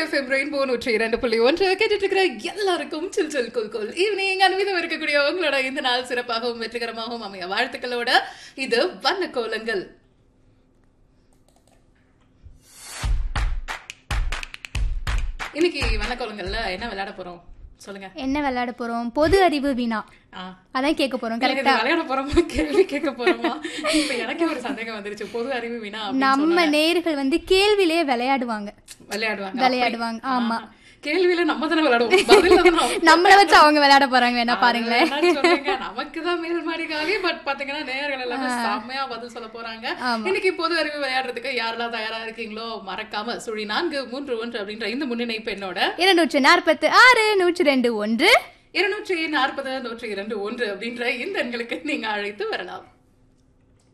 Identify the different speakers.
Speaker 1: FM rainbow நூற்றி இரண்டு புள்ளி ஒன்று கேட்டுட்டு இருக்கிற எல்லாருக்கும் சில் சில் குல் குல் ஈவினிங் அனுமதியம் இருக்கக்கூடிய உங்களோட இந்த நாள் சிறப்பாகவும் வெற்றிகரமாகவும் அமைய வாழ்த்துக்களோட இது வண்ண கோலங்கள் இன்னைக்கு வண்ண கோலங்கள்ல என்ன விளையாட போறோம் சொல்லுங்க
Speaker 2: என்ன விளையாட போறோம் பொது அறிவு வினா
Speaker 1: ஆ.
Speaker 2: அதான் கேட்க போறோம்
Speaker 1: எனக்கு
Speaker 2: கரெக்டா
Speaker 1: இது விளையாட போறோமா கேள்வி கேட்க போறோமா இப்ப எனக்கே ஒரு சந்தேகம் வந்துருச்சு பொது அறிவு வினா அப்படின்னு
Speaker 2: நம்ம நேர்கள் வந்து கேள்வியிலே விளையாடுவாங்க
Speaker 1: விளையாடுவாங்க
Speaker 2: விளையாடுவாங்க ஆமா
Speaker 1: ஆ. கேள்வியில நம்ம தானே விளையாடுவோம் பதில்ல தானே அவங்க
Speaker 2: நம்மள வச்சு அவங்க விளையாட போறாங்க வேணா பாருங்களேன்
Speaker 1: அது வேணா சொல்லுங்க. நமக்குதான் மேல் மாடிக்காக பட் பாத்தீங்கன்னா நேயர்கள் எல்லாமே செம்மையா பதில் சொல்ல போறாங்க இன்னைக்கு பொது அறிவு விளையாடுறதுக்கு யாரெல்லாம் தயாரா இருக்கீங்களோ மறக்காம சுழி நான்கு மூன்று ஒன்று அப்படின்ற இந்த முன்னிணைப்பு என்னோட
Speaker 2: இருநூற்று நாற்பத்து ஆறு நூற்றி ரெண்டு ஒன்று
Speaker 1: இருநூற்றி நாற்பது நூற்றி இரண்டு ஒன்று அப்படின்ற இந்த எண்களுக்கு நீங்க அழைத்து வரலாம்